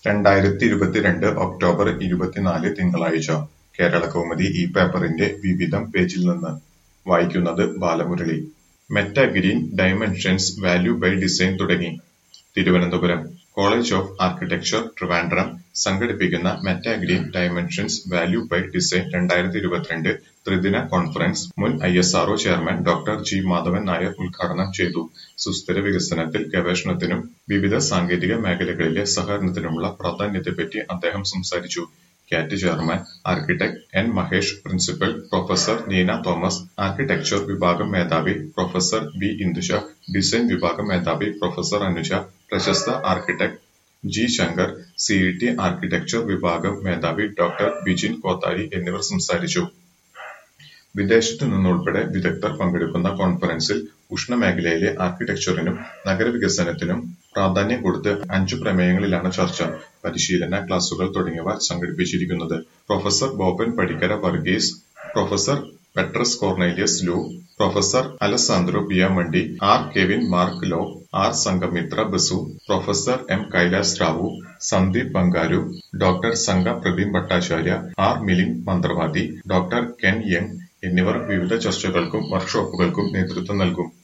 രണ്ടായിരത്തിയിരുപത്തിരണ്ട് October ഇരുപത്തിനാല് തിങ്കളാഴ്ച കേരളകൗമുദി ഈ പേപ്പറിന്റെ വിവിധം പേജിൽ നിന്ന് വായിക്കുന്നത് Balamurali Metagreen dimensions value by design തുടങ്ങി Thiruvananthapuram college of architecture Trivandrum സംഘടിപ്പിക്കുന്ന Metagreen dimensions value by design രണ്ടായിരത്തി ഇരുപത്തിരണ്ട് ത്രിദിന കോൺഫറൻസ് മുൻ I S RO chairman doctor G Madhavan Nair ഉദ്ഘാടനം ചെയ്തു സുസ്ഥിര വികസനത്തിൽ ഗവേഷണത്തിനും വിവിധ സാങ്കേതിക മേഖലകളിലെ സഹകരണത്തിനുമുള്ള പ്രാധാന്യത്തെപ്പറ്റി അദ്ദേഹം സംസാരിച്ചു CAT chairman architect N Mahesh principal professor Neena Thomas architecture വിഭാഗം മേധാവി പ്രൊഫസർ വി ഇന്ദുഷ ഡിസൈൻ വിഭാഗം മേധാവി പ്രൊഫസർ അനുജ പ്രശസ്ത architect G Shankar C T architecture വിഭാഗം മേധാവി ഡോക്ടർ ബിജിൻ കോത്താരി എന്നിവർ സംസാരിച്ചു വിദേശത്തു നിന്നുൾപ്പെടെ വിദഗ്ധർ പങ്കെടുക്കുന്ന കോൺഫറൻസിൽ ഉഷ്ണമേഖലയിലെ ആർക്കിടെക്ചറിനും നഗരവികസനത്തിനും പ്രാധാന്യം കൊടുത്ത് അഞ്ചു പ്രമേയങ്ങളിലാണ് ചർച്ച പരിശീലന ക്ലാസുകൾ തുടങ്ങിയവ സംഘടിപ്പിച്ചിരിക്കുന്നത് professor Boban Padikkara Varghese professor Petrus Cornelius Lu professor Alessandro Biamonti R Kevin Mark Low R Sanghamitra Basu professor M Kailas Rao Sandeep Bangaru doctor Sangha Pradeep Bhattacharya R Milind മന്ത്രവാദി ഡോക്ടർ കെൻ യങ് എന്നിവർ വിവിധ ചർച്ചകൾക്കും വർക്ക്ഷോപ്പുകൾക്കും നേതൃത്വം നൽകും